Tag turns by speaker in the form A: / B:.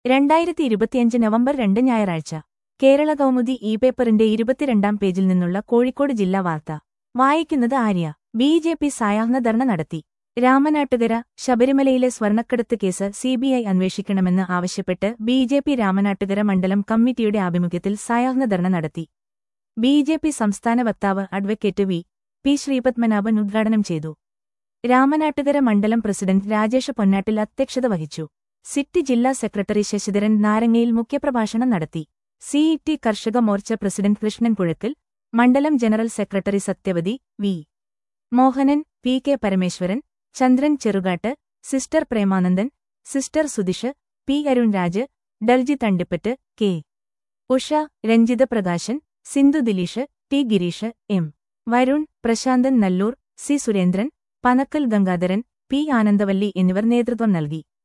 A: രണ്ടായിരത്തി ഇരുപത്തിയഞ്ച് നവംബർ രണ്ട് ഞായറാഴ്ച കേരള കൗമുദി ഇ പേപ്പറിന്റെ ഇരുപത്തിരണ്ടാം പേജിൽ നിന്നുള്ള കോഴിക്കോട് ജില്ലാ വാർത്ത വായിക്കുന്നത് ആര്യ ബി ജെ പി സായാഹ്ന ധർണ നടത്തി രാമനാട്ടുകര ശബരിമലയിലെ സ്വർണ്ണക്കടത്ത് കേസ് സിബിഐ അന്വേഷിക്കണമെന്ന് ആവശ്യപ്പെട്ട് ബി ജെ പി രാമനാട്ടുകര മണ്ഡലം കമ്മിറ്റിയുടെ ആഭിമുഖ്യത്തിൽ സായാഹ്ന ധർണ നടത്തി ബി ജെ പി സംസ്ഥാന വക്താവ് അഡ്വക്കേറ്റ് വി പി ശ്രീപത്മനാഭൻ ഉദ്ഘാടനം ചെയ്തു രാമനാട്ടുകര മണ്ഡലം പ്രസിഡന്റ് രാജേഷ് പൊന്നാട്ടിൽ അധ്യക്ഷത വഹിച്ചു സിറ്റി ജില്ലാ സെക്രട്ടറി ശശിധരൻ നാരങ്ങയിൽ മുഖ്യപ്രഭാഷണം നടത്തി സിഇടി കർഷക മോർച്ച പ്രസിഡന്റ് കൃഷ്ണൻ പുഴക്കൽ മണ്ഡലം general secretary Sathyavathi V Mohanan P K Parameswaran Chandran Cherukattu sister Premanandan sister Sudhish P Arun Raj Delji Thandipattu K Usha Ranjitha Prakashan Sindhu Dileesh T Gireesh M Varun Prasanthan Nallur C Surendran Panakkal Gangadharan P Anandavalli എന്നിവർ നേതൃത്വം നൽകി